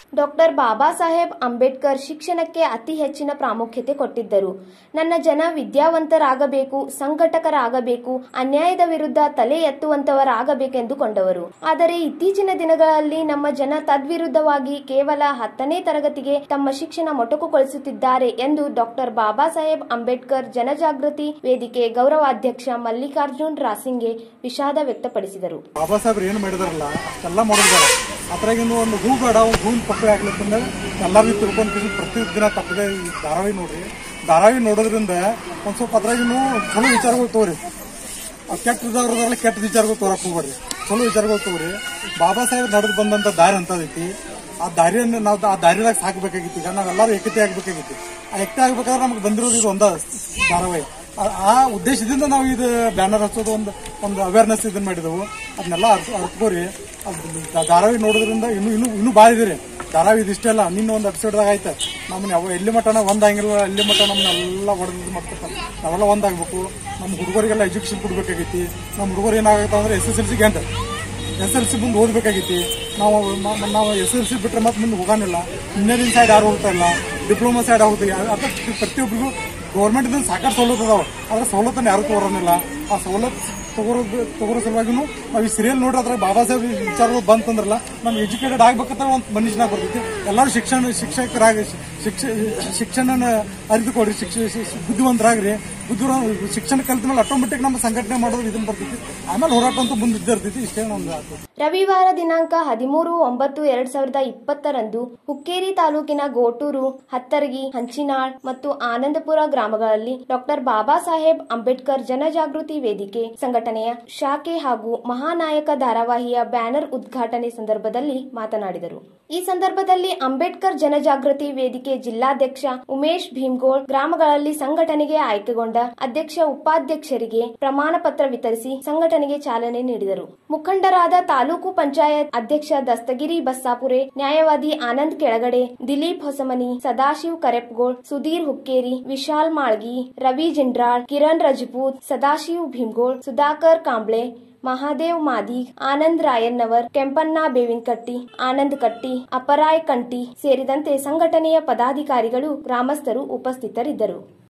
doctor ಬಾಬಾ ಸಾಹೇಬ್ ಅಂಬೇಡ್ಕರ್ ಶಿಕ್ಷಣಕ್ಕೆ ಅತಿ ಹೆಚ್ಚಿನ ಪ್ರಾಮುಖ್ಯತೆ ಕೊಟ್ಟಿದ್ದರು ನನ್ನ ಜನ ವಿದ್ಯಾವಂತರಾಗಬೇಕು ಸಂಘಟಕರಾಗಬೇಕು ಅನ್ಯಾಯದ ವಿರುದ್ಧ ತಲೆ ಎತ್ತುವಂತವರಾಗಬೇಕೆಂದುಕೊಂಡವರು ಆದರೆ ಇತ್ತೀಚಿನ ದಿನಗಳಲ್ಲಿ ನಮ್ಮ ಜನ ತದ್ವಿರುದ್ಧವಾಗಿ ಕೇವಲ ಹತ್ತನೇ ತರಗತಿಗೆ ತಮ್ಮ ಶಿಕ್ಷಣ ಮೊಟಕುಗೊಳಿಸುತ್ತಿದ್ದಾರೆ ಎಂದು ಡಾಕ್ಟರ್ ಬಾಬಾ ಸಾಹೇಬ್ ಅಂಬೇಡ್ಕರ್ ಜನಜಾಗೃತಿ ವೇದಿಕೆ ಗೌರವಾಧ್ಯಕ್ಷ ಮಲ್ಲಿಕಾರ್ಜುನ್ ರಾಸಿಂಗೆ ವಿಷಾದ ವ್ಯಕ್ತಪಡಿಸಿದರು ಬಾಬಾ ಸಾಹೇಬ್ರು ಏನು ಮಾಡಿದಾರಲ್ಲ ಅಷ್ಟೆಲ್ಲ ಮಾಡಿದಾರ ಅದ್ರಾಗಿನ್ನು ಒಂದು ಹೂ ಬೇಡ ಒಂದು ಹೂವಿನ ಪಕ್ಕ ಆಗ್ಲಿಕ್ಕಂದ್ರೆ ಎಲ್ಲರಿಗೂ ತಿಳ್ಕೊಂಡು ಪ್ರತಿ ದಿನ ತಪ್ಪದೆ ಈ ಧಾರಾವಾಹಿ ನೋಡ್ರಿ ಧಾರಾವಾಹಿ ನೋಡೋದ್ರಿಂದ ಒಂದ್ ಸ್ವಲ್ಪ ಅದ್ರಾಗಿನ್ನು ಚಲೋ ವಿಚಾರಗಳು ತಗೋರಿ ಆ ಕೆಟ್ಟ ಇದ್ದವ್ರದ್ರಲ್ಲಿ ಕೆಟ್ಟ ವಿಚಾರಗಳು ತೋರಕ್ ಹೋಗ್ಬೇಡ್ರಿ ಚಲೋ ವಿಚಾರಗಳು ತಗೋರಿ ಬಾಬಾ ಸಾಹೇಬ್ ನಡೆದು ಬಂದಂತ ದಾರಿ ಅಂತದೈತಿ ಆ ದಾರಿಯನ್ನು ನಾವು ಆ ದಾರಿದಾಗ ಸಾಕಬೇಕಾಗಿತ್ತು ಈಗ ನಾವೆಲ್ಲರೂ ಏಕತೆ ಆಗ್ಬೇಕಾಗಿತ್ತು ಆ ಏಕತೆ ಆಗ್ಬೇಕಾದ್ರೆ ನಮ್ಗೆ ಬಂದಿರೋದು ಇದು ಒಂದ ಧಾರಾವಾಹಿ ಆ- ಆ ಉದ್ದೇಶದಿಂದ ನಾವು ಇದು ಬ್ಯಾನರ್ ಹಚ್ಚೋದು ಒಂದು ಒಂದು ಅವೇರ್ನೆಸ್ ಇದನ್ನ ಮಾಡಿದೆವು ಅದನ್ನೆಲ್ಲ ಅರ್ಥ ಅರ್ತ್ಕೋರಿ ಅದು ಧಾರಾವಾಹಿ ನೋಡೋದ್ರಿಂದ ಇನ್ನು ಇನ್ನು ಇನ್ನೂ ಭಾಳ ಇದೆ ರೀ ಧಾರಾವಾಹಿ ಇದಿಷ್ಟೇ ಅಲ್ಲ ನಿನ್ನ ಒಂದು ಎಪಿಸೋಡ್ದಾಗ ಆಯ್ತು ನಮ್ಮನ್ನ ಯಾವ ಎಲ್ಲಿ ಮಟ್ಟನ ಒಂದಾಗಿಲ್ಲ ಎಲ್ಲಿ ಮಟ್ಟ ನಮ್ಮನ್ನೆಲ್ಲ ಹೊಡೆದು ಮಾಡ್ತಿರ್ತಾರೆ ನಾವೆಲ್ಲ ಒಂದಾಗಬೇಕು ನಮ್ಮ ಹುಡುಗರಿಗೆಲ್ಲ ಎಜುಕೇಶನ್ ಕೊಡ್ಬೇಕಾಗೈತಿ ನಮ್ಮ ಹುಡುಗರು ಏನಾಗುತ್ತೆ ಅಂದ್ರೆ ಎಸ್ ಎಸ್ ಎಲ್ ಸಿ ಗಂಟೆ ಎಸ್ ಎಲ್ ಸಿ ಮುಂದೆ ಓದಬೇಕಾಗೈತಿ ನಾವು ಮ- ನಾವು ಎಸ್ ಎಲ್ ಸಿ ಬಿಟ್ರೆ ಮತ್ತೆ ಮುಂದೆ ಹೋಗಾನಿಲ್ಲ ಇಂಜಿನಿಯರಿಂಗ್ ಸೈಡ್ ಯಾರು ಹೋಗ್ತಾ ಇಲ್ಲ ಡಿಪ್ಲೊಮಾ ಸೈಡ್ ಹೋಗ್ತೀವಿ ಅದ ಪ್ರತಿಯೊಬ್ಬರಿಗೂ ಗೌರ್ಮೆಂಟ್ ಇಂದ ಸಾಕಷ್ಟು ಸವಲತ್ತು ಅದಾವ ಆದ್ರೆ ಸವಲತ್ತನ್ನು ಯಾರು ತಗೋರನಿಲ್ಲ ಆ ಸವಲತ್ತು ತಗೋರೋದು ತಗೋರೋ ಸಲುವಾಗಿನೂ ನಾವು ಈ ಸೀರಿಯಲ್ ನೋಡ್ರಿ ಅದ್ರಾಗ ಬಾಬಾ ಸಾಹೇಬ್ ವಿಚಾರಗಳು ಬಂತಂದ್ರಲ್ಲ ನಮ್ಗೆ ಎಜುಕೇಟೆಡ್ ಆಗ್ಬೇಕಂತ ಒಂದು ಮನುಷ್ಯನಾಗ ಬರ್ತೈತಿ ಎಲ್ಲರೂ ಶಿಕ್ಷಣ ಶಿಕ್ಷಕರಾಗಿ ಶಿಕ್ಷ ಶಿಕ್ಷಣನ ಅರಿತುಕೊಡ್ರಿ ಶಿಕ್ಷ ಶಿ- ಬುದ್ಧಿವಂತರಾಗ್ರಿ ಬುದ್ಧಿವ ಶಿಕ್ಷಣ ಕಲಿತ ಮೇಲೆ ಆಟೋಮೆಟಿಕ್ ನಮ್ಮ ಸಂಘಟನೆ ಮಾಡೋದು ಇದನ್ನ ಬರ್ತೈತಿ ಆಮೇಲೆ ಹೋರಾಟ ಅಂತೂ ಮುಂದೆ ಇದ್ದೇ ಇರ್ತೈತಿ ಇಷ್ಟೇ ನಮ್ದು ಆಗ್ತದೆ ರವಿವಾರ ದಿನಾಂಕ ಹದಿಮೂರು ಒಂಬತ್ತು ಎರಡ್ ಸಾವಿರದ ಇಪ್ಪತ್ತರಂದು ಹುಕ್ಕೇರಿ ತಾಲೂಕಿನ ಗೋಟೂರು ಹತ್ತರಗಿ ಹಂಚಿನಾಳ್ ಮತ್ತು ಆನಂದಪುರ ಗ್ರಾಮಗಳಲ್ಲಿ ಡಾಕ್ಟರ್ ಬಾಬಾ ಸಾಹೇಬ್ ಅಂಬೇಡ್ಕರ್ ಜನಜಾಗೃತಿ ವೇದಿಕೆ ಸಂಘಟನೆಯ ಶಾಖೆ ಹಾಗೂ ಮಹಾನಾಯಕ ಧಾರಾವಾಹಿಯ ಬ್ಯಾನರ್ ಉದ್ಘಾಟನೆ ಸಂದರ್ಭದಲ್ಲಿ ಮಾತನಾಡಿದರು ಈ ಸಂದರ್ಭದಲ್ಲಿ ಅಂಬೇಡ್ಕರ್ ಜನಜಾಗೃತಿ ವೇದಿಕೆ ಜಿಲ್ಲಾಧ್ಯಕ್ಷ ಉಮೇಶ್ ಭೀಮ್ಗೋಳ್ ಗ್ರಾಮಗಳಲ್ಲಿ ಸಂಘಟನೆಗೆ ಆಯ್ಕೆಗೊಂಡ ಅಧ್ಯಕ್ಷ ಉಪಾಧ್ಯಕ್ಷರಿಗೆ ಪ್ರಮಾಣ ಪತ್ರ ವಿತರಿಸಿ ಸಂಘಟನೆಗೆ ಚಾಲನೆ ನೀಡಿದರು ಮುಖಂಡರಾದ ತಾಲೂಕು ಪಂಚಾಯತ್ ಅಧ್ಯಕ್ಷ ದಸ್ತಗಿರಿ ಬಸ್ಸಾಪುರೆ ನ್ಯಾಯವಾದಿ ಆನಂದ್ ಕೆಳಗಡೆ ದಿಲೀಪ್ ಹೊಸಮನಿ ಸದಾಶಿವ್ ಕರೆಪ್ಗೋಳ್ ಸುಧೀರ್ ಹುಕ್ಕೇರಿ ವಿಶಾಲ್ ಮಾಳ್ಗಿ ರವಿ ಜಿಂಡ್ರಾಳ್ ಕಿರಣ್ ರಜಪೂತ್ ಸದಾಶಿವ್ ಭೀಮ್ಗೋಳ್ ಸುಧಾಕರ್ ಕಾಂಬ್ಳೆ ಮಹಾದೇವ್ ಮಾದಿಗ್ ಆನಂದ್ ರಾಯನ್ನವರ್ ಕೆಂಪಣ್ಣ ಬೇವಿನಕಟ್ಟಿ ಆನಂದ್ ಕಟ್ಟಿ ಅಪರಾಯ್ ಕಂಟಿ ಸೇರಿದಂತೆ ಸಂಘಟನೆಯ ಪದಾಧಿಕಾರಿಗಳು ಗ್ರಾಮಸ್ಥರು ಉಪಸ್ಥಿತರಿದ್ದರು